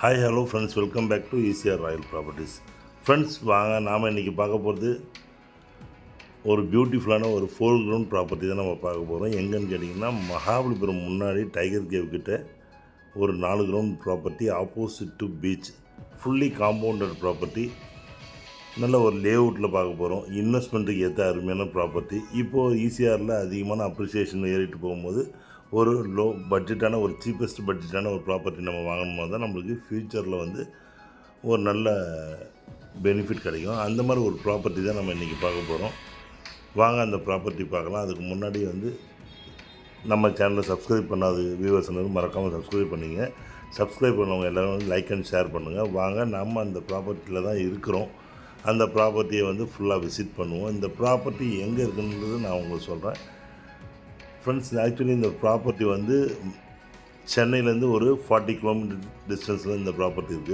hi hello friends welcome back to ECR royal properties friends வாங்க நாம் இன்றைக்கி பார்க்க போகிறது ஒரு பியூட்டிஃபுல்லான ஒரு ஃபோர் கிரவுண்ட் ப்ராப்பர்ட்டி தான் நம்ம பார்க்க போகிறோம் எங்கன்னு கேட்டிங்கன்னா மகாபலிபுரம் முன்னாடி டைகர் கேவ் கிட்ட ஒரு நாலு ground property opposite to beach fully compounded property நல்ல ஒரு லேஅவுட்டில் பார்க்க போகிறோம் இன்வெஸ்ட்மெண்ட்டுக்கு ஏற்ற அருமையான ப்ராப்பர்ட்டி இப்போது ஈசிஆரில் அதிகமான அப்ரிசியேஷன் ஏறிட்டு போகும்போது ஒரு லோ பட்ஜெட்டான ஒரு சீப்பஸ்ட் பட்ஜெட்டான ஒரு ப்ராப்பர்ட்டி நம்ம வாங்கணுமா தான் நம்மளுக்கு ஃப்யூச்சரில் வந்து ஒரு நல்ல பெனிஃபிட் கிடைக்கும் அந்த மாதிரி ஒரு ப்ராப்பர்ட்டி தான் நம்ம இன்றைக்கி பார்க்க போகிறோம் வாங்க அந்த ப்ராப்பர்ட்டி பார்க்கலாம் அதுக்கு முன்னாடி வந்து நம்ம சேனலை சப்ஸ்கிரைப் பண்ணாத வியூவர்ஸ் மறக்காமல் சப்ஸ்கிரைப் பண்ணிங்க சப்ஸ்கிரைப் பண்ணவங்க எல்லோரும் வந்து லைக் அண்ட் ஷேர் பண்ணுங்கள் வாங்க நம்ம அந்த ப்ராப்பர்ட்டியில் தான் இருக்கிறோம் அந்த ப்ராப்பர்ட்டியை வந்து ஃபுல்லாக விசிட் பண்ணுவோம் இந்த ப்ராப்பர்ட்டி எங்கே இருக்குன்றது நான் உங்களுக்கு சொல்கிறேன் ஃப்ரெண்ட்ஸ் ஆக்சுவலி இந்த ப்ராப்பர்ட்டி வந்து சென்னையிலேருந்து ஒரு ஃபார்ட்டி கிலோமீட்டர் டிஸ்டன்ஸில் இந்த ப்ராப்பர்ட்டி இருக்குது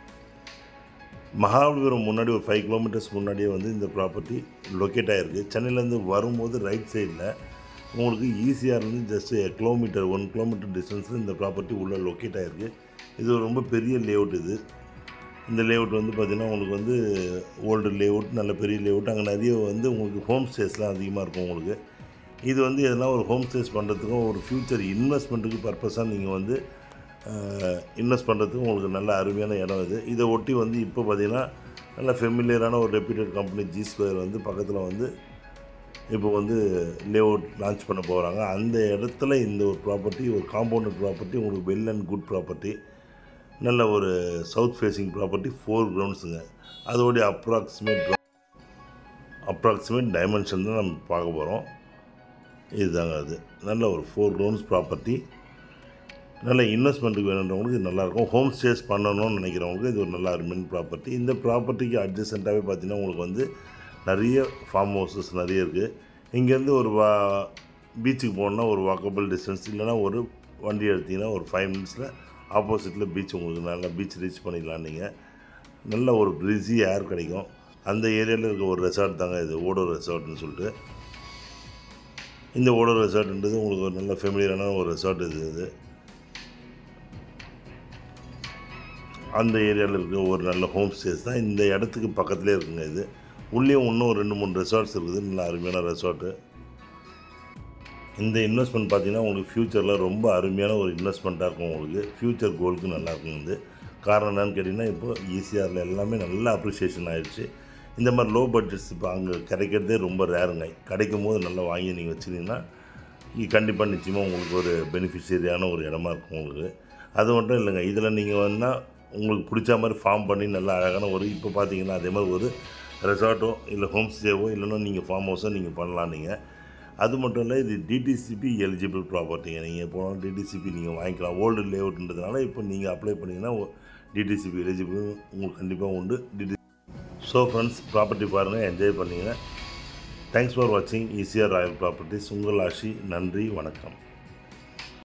மகாபலிபுரம் முன்னாடி ஒரு ஃபைவ் கிலோமீட்டர்ஸ் முன்னாடியே வந்து இந்த ப்ராப்பர்ட்டி லொக்கேட் ஆகிருக்கு சென்னையிலேருந்து வரும்போது ரைட் சைடில் உங்களுக்கு ஈஸியாகலேருந்து ஜஸ்ட் கிலோமீட்டர் ஒன் கிலோமீட்டர் டிஸ்டன்ஸில் இந்த ப்ராப்பர்ட்டி உள்ளே லொக்கேட் ஆகிருக்கு இது ஒரு ரொம்ப பெரிய லேஅவுட் இது இந்த லேஅவுட் வந்து பார்த்திங்கன்னா உங்களுக்கு வந்து ஓல்டு லேஅவுட் நல்ல பெரிய லேஅவுட் அங்கே நிறைய வந்து உங்களுக்கு ஹோம் ஸ்டேஸ்லாம் அதிகமாக இருக்கும் உங்களுக்கு இது வந்து எதனா ஒரு ஹோம் ஸ்டேஸ் பண்ணுறதுக்கும் ஒரு ஃப்யூச்சர் இன்வெஸ்ட்மெண்ட்டுக்கு பர்பஸாக நீங்கள் வந்து இன்வெஸ்ட் பண்ணுறதுக்கு உங்களுக்கு நல்ல அருமையான இடம் இது இதை ஒட்டி வந்து இப்போ பார்த்திங்கன்னா நல்ல ஃபெமிலியரான ஒரு ரெப்யூட்டட் கம்பெனி ஜி ஸ்கொயர் வந்து பக்கத்தில் வந்து இப்போ வந்து லேஅவுட் லான்ச் பண்ண போகிறாங்க அந்த இடத்துல இந்த ஒரு ப்ராப்பர்ட்டி ஒரு காம்பவுண்டட் ப்ராப்பர்ட்டி உங்களுக்கு வெல் அண்ட் குட் ப்ராப்பர்ட்டி நல்ல ஒரு சவுத் ஃபேஸிங் ப்ராப்பர்ட்டி ஃபோர் கிரவுண்ட்ஸுங்க அதோடைய அப்ராக்சிமேட் அப்ராக்சிமேட் டைமென்ஷன் தான் நம்ம பார்க்க போகிறோம் இதுதாங்க அது நல்ல ஒரு ஃபோர் கிரவுண்ட்ஸ் ப்ராப்பர்ட்டி நல்ல இன்வெஸ்ட்மெண்ட்டுக்கு வேணுன்றவங்களுக்கு இது நல்லாயிருக்கும் ஹோம் ஸ்டேஸ் பண்ணணும்னு நினைக்கிறவங்களுக்கு இது ஒரு நல்ல அருமையான ப்ராப்பர்ட்டி இந்த ப்ராப்பர்ட்டிக்கு அட்ஜஸ்டண்ட்டாகவே பார்த்தீங்கன்னா உங்களுக்கு வந்து நிறைய ஃபார்ம் ஹவுசஸ் நிறைய இருக்குது இங்கேருந்து ஒரு வா பீச்சுக்கு போகணுன்னா ஒரு வாக்கபிள் டிஸ்டன்ஸ் இல்லைனா ஒரு வண்டி எடுத்திங்கன்னா ஒரு ஃபைவ் மினிட்ஸில் ஆப்போசிட்டில் பீச் உங்களுக்கு நல்லா பீச் ரீச் பண்ணிக்கலாம் நீங்கள் நல்ல ஒரு ப்ரிஸி ஏர் கிடைக்கும் அந்த ஏரியாவில் இருக்க ஒரு ரெசார்ட் தாங்க இது ஓடோ ரெசார்ட்னு சொல்லிட்டு இந்த ஓடோ ரெசார்ட்ன்றது உங்களுக்கு ஒரு நல்ல ஃபெமிலியரான ஒரு ரெசார்ட் இது இது அந்த ஏரியாவில் இருக்க ஒரு நல்ல ஹோம் ஸ்டேஸ் தான் இந்த இடத்துக்கு பக்கத்துலேயே இருக்குங்க இது உள்ளேயும் இன்னும் ரெண்டு மூணு ரெசார்ட்ஸ் இருக்குது நல்ல அருமையான ரெசார்ட்டு இந்த இன்வெஸ்ட்மெண்ட் பார்த்தீங்கன்னா உங்களுக்கு ஃப்யூச்சரில் ரொம்ப அருமையான ஒரு இன்வெஸ்ட்மெண்ட்டாக இருக்கும் உங்களுக்கு ஃப்யூச்சர் கோலுக்கு நல்லாயிருக்கும் இது காரணம் என்னன்னு கேட்டிங்கன்னா இப்போ ஈசிஆரில் எல்லாமே நல்ல அப்ரிசியேஷன் ஆகிடுச்சு இந்த மாதிரி லோ பட்ஜெட்ஸ் இப்போ அங்கே கிடைக்கிறதே ரொம்ப ரேருங்க கிடைக்கும் போது நல்லா வாங்கி நீங்கள் வச்சுருந்தீங்கன்னா கண்டிப்பாக நிச்சயமாக உங்களுக்கு ஒரு பெனிஃபிஷியரியான ஒரு இடமா இருக்கும் உங்களுக்கு அது மட்டும் இல்லைங்க இதில் நீங்கள் வேணால் உங்களுக்கு பிடிச்ச மாதிரி ஃபார்ம் பண்ணி நல்லா அழகான ஒரு இப்போ பார்த்தீங்கன்னா அதே மாதிரி ஒரு ரெசார்ட்டோ இல்லை ஹோம் ஸ்டேவோ இல்லைன்னா நீங்கள் ஃபார்ம் ஹவுஸோ நீங்கள் பண்ணலாம் நீங்கள் அது மட்டும் இல்லை இது டிடிசிபி எலிஜிபிள் ப்ராப்பர்ட்டிங்க நீங்கள் போனால் டிடிசிபி நீங்கள் வாங்கிக்கலாம் ஓல்டு லேஅவுட்ன்றதுனால இப்போ நீங்கள் அப்ளை பண்ணிங்கன்னா டிடிசிபி எலிஜிபிள் உங்களுக்கு கண்டிப்பாக உண்டு டிடி ஸோ ஃப்ரெண்ட்ஸ் ப்ராப்பர்ட்டி பாருங்கள் என்ஜாய் பண்ணிங்க தேங்க்ஸ் ஃபார் வாட்சிங் ஈஸியாக ராயல் ப்ராப்பர்ட்டிஸ் உங்கள் ஆஷி நன்றி வணக்கம்